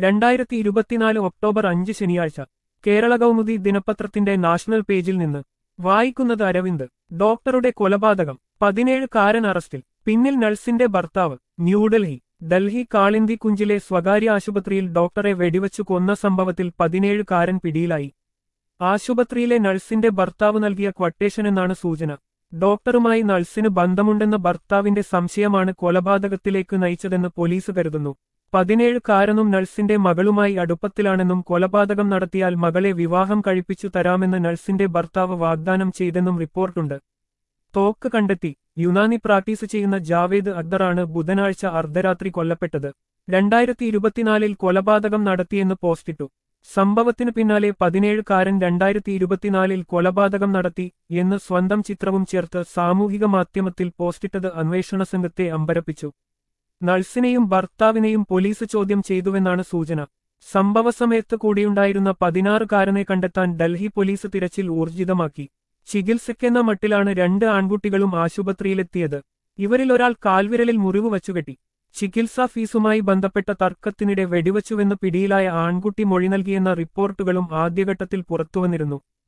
രണ്ടായിരത്തി ഇരുപത്തിനാല് ഒക്ടോബർ അഞ്ച് ശനിയാഴ്ച കേരള കൗമുദി ദിനപത്രത്തിന്റെ നാഷണൽ പേജിൽ നിന്ന് വായിക്കുന്നത് അരവിന്ദ് ഡോക്ടറുടെ കൊലപാതകം പതിനേഴ് കാരൻ അറസ്റ്റിൽ പിന്നിൽ നഴ്സിന്റെ ഭർത്താവ് ന്യൂഡൽഹി ഡൽഹി കാളിന്തി കുഞ്ചിലെ സ്വകാര്യ ആശുപത്രിയിൽ ഡോക്ടറെ വെടിവച്ചു കൊന്ന സംഭവത്തിൽ പതിനേഴ് കാരൻ പിടിയിലായി ആശുപത്രിയിലെ നഴ്സിന്റെ ഭർത്താവ് നൽകിയ ക്വട്ടേഷൻ എന്നാണ് സൂചന ഡോക്ടറുമായി നഴ്സിന് ബന്ധമുണ്ടെന്ന ഭർത്താവിന്റെ സംശയമാണ് കൊലപാതകത്തിലേക്ക് നയിച്ചതെന്ന് പോലീസ് കരുതുന്നു പതിനേഴ് കാരനും നഴ്സിന്റെ മകളുമായി അടുപ്പത്തിലാണെന്നും കൊലപാതകം നടത്തിയാൽ മകളെ വിവാഹം കഴിപ്പിച്ചു തരാമെന്ന് നഴ്സിന്റെ ഭർത്താവ് വാഗ്ദാനം ചെയ്തെന്നും റിപ്പോർട്ടുണ്ട് തോക്ക് കണ്ടെത്തി യുനാനി പ്രാക്ടീസ് ചെയ്യുന്ന ജാവേദ് അക്തറാണ് ബുധനാഴ്ച അർദ്ധരാത്രി കൊല്ലപ്പെട്ടത് രണ്ടായിരത്തി ഇരുപത്തിനാലിൽ കൊലപാതകം നടത്തിയെന്ന് പോസ്റ്റിട്ടു സംഭവത്തിനു പിന്നാലെ പതിനേഴുകാരൻ രണ്ടായിരത്തി ഇരുപത്തിനാലിൽ കൊലപാതകം നടത്തി എന്ന് സ്വന്തം ചിത്രവും ചേർത്ത് സാമൂഹിക മാധ്യമത്തിൽ പോസ്റ്റിട്ടത് അന്വേഷണ സംഘത്തെ അമ്പരപ്പിച്ചു നഴ്സിനെയും ഭർത്താവിനെയും പോലീസ് ചോദ്യം ചെയ്തുവെന്നാണ് സൂചന സംഭവസമയത്ത് കൂടിയുണ്ടായിരുന്ന പതിനാറുകാരനെ കണ്ടെത്താൻ ഡൽഹി പോലീസ് തിരച്ചിൽ ഊർജിതമാക്കി ചികിത്സയ്ക്കെന്ന മട്ടിലാണ് രണ്ട് ആൺകുട്ടികളും ആശുപത്രിയിലെത്തിയത് ഇവരിൽ ഒരാൾ കാൽവിരലിൽ മുറിവ് വച്ചുകെട്ടി ചികിത്സാ ഫീസുമായി ബന്ധപ്പെട്ട തർക്കത്തിനിടെ വെടിവച്ചുവെന്ന് പിടിയിലായ ആൺകുട്ടി മൊഴി നൽകിയെന്ന റിപ്പോർട്ടുകളും ആദ്യഘട്ടത്തിൽ പുറത്തുവന്നിരുന്നു